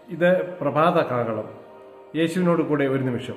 ഇത് പ്രഭാത കാഹളം യേശുവിനോട് കൂടെ ഒരു നിമിഷം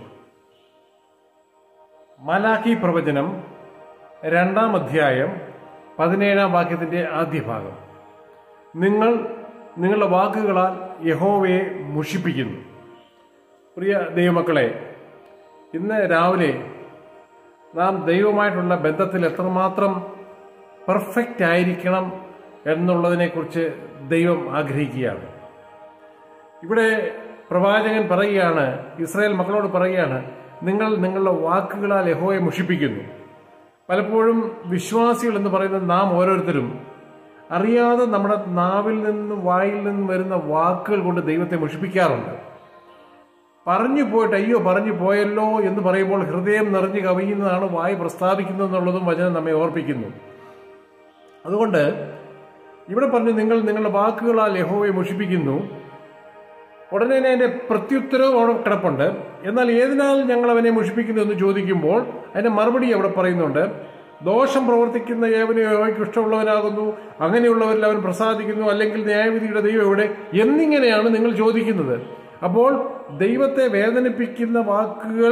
മലാഖി പ്രവചനം രണ്ടാം അധ്യായം പതിനേഴാം വാക്യത്തിന്റെ ആദ്യ ഭാഗം നിങ്ങൾ നിങ്ങളുടെ വാക്കുകളാൽ യഹോവയെ മുഷിപ്പിക്കുന്നു പ്രിയ ദൈവമക്കളെ ഇന്ന് രാവിലെ നാം ദൈവമായിട്ടുള്ള ബന്ധത്തിൽ എത്രമാത്രം പെർഫെക്റ്റ് ആയിരിക്കണം എന്നുള്ളതിനെക്കുറിച്ച് ദൈവം ആഗ്രഹിക്കുകയാണ് ഇവിടെ പ്രവാചകൻ പറയുകയാണ് ഇസ്രായേൽ മക്കളോട് പറയുകയാണ് നിങ്ങൾ നിങ്ങളുടെ വാക്കുകളാൽ യഹോയെ മുഷിപ്പിക്കുന്നു പലപ്പോഴും വിശ്വാസികൾ എന്ന് പറയുന്നത് നാം ഓരോരുത്തരും അറിയാതെ നമ്മുടെ നാവിൽ നിന്നും വായിൽ നിന്നും വരുന്ന വാക്കുകൾ കൊണ്ട് ദൈവത്തെ മുഷിപ്പിക്കാറുണ്ട് പറഞ്ഞു പോയിട്ട് അയ്യോ പറഞ്ഞു പോയല്ലോ എന്ന് പറയുമ്പോൾ ഹൃദയം നിറഞ്ഞു കവിയുന്നതാണ് വായി പ്രസ്താവിക്കുന്നത് എന്നുള്ളതും വചനം നമ്മെ ഓർപ്പിക്കുന്നു അതുകൊണ്ട് ഇവിടെ പറഞ്ഞു നിങ്ങൾ നിങ്ങളുടെ വാക്കുകളാൽ യഹോവയെ മുഷിപ്പിക്കുന്നു ഉടനെ തന്നെ അതിന്റെ പ്രത്യുത്തരവും അവിടെ കിടപ്പുണ്ട് എന്നാൽ ഏതിനാൽ ഞങ്ങൾ അവനെ മുഷിപ്പിക്കുന്നു എന്ന് ചോദിക്കുമ്പോൾ അതിന്റെ മറുപടി അവിടെ പറയുന്നുണ്ട് ദോഷം പ്രവർത്തിക്കുന്ന ഏവന് യഹോവയ്ക്ക് ഇഷ്ടമുള്ളവനാകുന്നു അങ്ങനെയുള്ളവരിൽ അവൻ പ്രസാദിക്കുന്നു അല്ലെങ്കിൽ ന്യായവിധിയുടെ ദൈവം എവിടെ എന്നിങ്ങനെയാണ് നിങ്ങൾ ചോദിക്കുന്നത് അപ്പോൾ ദൈവത്തെ വേദനിപ്പിക്കുന്ന വാക്കുകൾ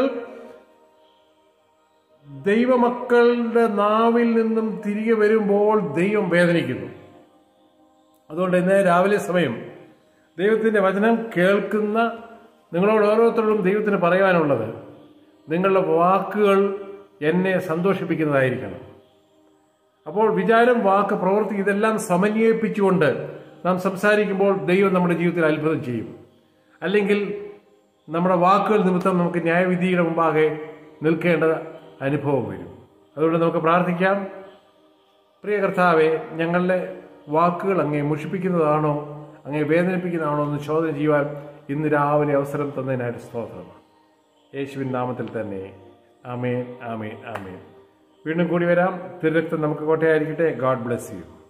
ദൈവമക്കളുടെ നാവിൽ നിന്നും തിരികെ വരുമ്പോൾ ദൈവം വേദനിക്കുന്നു അതുകൊണ്ട് ഇന്ന് രാവിലെ സമയം ദൈവത്തിന്റെ വചനം കേൾക്കുന്ന നിങ്ങളോട് ഓരോരുത്തരോടും ദൈവത്തിന് പറയാനുള്ളത് നിങ്ങളുടെ വാക്കുകൾ എന്നെ സന്തോഷിപ്പിക്കുന്നതായിരിക്കണം അപ്പോൾ വിചാരം വാക്ക് പ്രവൃത്തി ഇതെല്ലാം സമന്വയിപ്പിച്ചുകൊണ്ട് നാം സംസാരിക്കുമ്പോൾ ദൈവം നമ്മുടെ ജീവിതത്തിൽ അത്ഭുതം ചെയ്യും അല്ലെങ്കിൽ നമ്മുടെ വാക്കുകൾ നിമിത്തം നമുക്ക് ന്യായവിധിയുടെ മുമ്പാകെ നിൽക്കേണ്ട അനുഭവം വരും അതുകൊണ്ട് നമുക്ക് പ്രാർത്ഥിക്കാം പ്രിയ കർത്താവെ ഞങ്ങളുടെ വാക്കുകൾ അങ്ങേ മുഷിപ്പിക്കുന്നതാണോ അങ്ങേ വേദനിപ്പിക്കുന്നതാണോ എന്ന് ചോദന ചെയ്യുവാൻ ഇന്ന് രാവിലെ അവസരം തന്നതിനായിട്ട് സ്തോത്രമാണ് യേശുവിൻ നാമത്തിൽ തന്നെ ആമേൻ ആമേൻ ആമേൻ വീണ്ടും കൂടി വരാം തിരുരക്തം നമുക്ക് കോട്ടയായിരിക്കട്ടെ ഗാഡ് ബ്ലെസ് യു